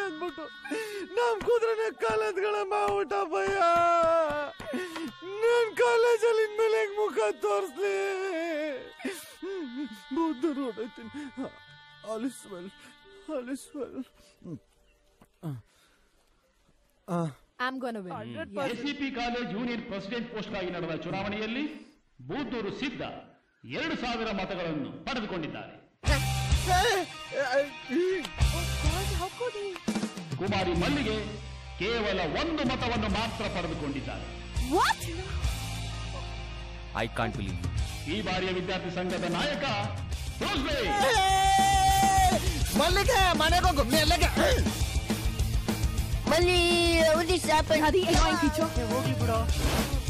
ಅಂದ್ಬಿಟ್ಟು ನಮ್ ಕುದುರೆನ ಕಾಲೇಜ್ಗಳ ಮಾಡ್ಬಿಟ್ಟ ಭಯ ನನ್ ಕಾಲೇಜಲ್ಲಿ ಇನ್ಮೇಲೆ ಹೆಂಗ್ ಮುಖ ತೋರಿಸ್ಲಿ ಬುದ್ಧ ನೋಡೈತೀನಿ all is well all is well I'm gonna win. ACP college union president ಪೋಸ್ಟ್ಗಾಗಿ ನಡೆದ ಚುನಾವಣೆಯಲ್ಲಿ ಬೂದೂರು ಸಿದ್ಧ ಎರಡು ಸಾವಿರ ಮತಗಳನ್ನು ಪಡೆದುಕೊಂಡಿದ್ದಾರೆ ಕುಮಾರಿ ಮಲ್ಲಿಗೆ ಕೇವಲ ಒಂದು ಮತವನ್ನು ಮಾತ್ರ ಪಡೆದುಕೊಂಡಿದ್ದಾರೆ What? ಐ ಕಾಂಟ್ ಬಿಲೀವ್ ಈ ಬಾರಿಯ ವಿದ್ಯಾರ್ಥಿ ಸಂಘದ ನಾಯಕ ಟ್ಯೂಸ್ಡೇ ಮಲ್ಲಿಗೆ ಮನೆಗೆ ಹೋಗು ಮೆಲ್ಲಗೆ Mali, what is happening? Hadi, annoying teacher. ಹೋಗ್ಲಿ ಬಿಡು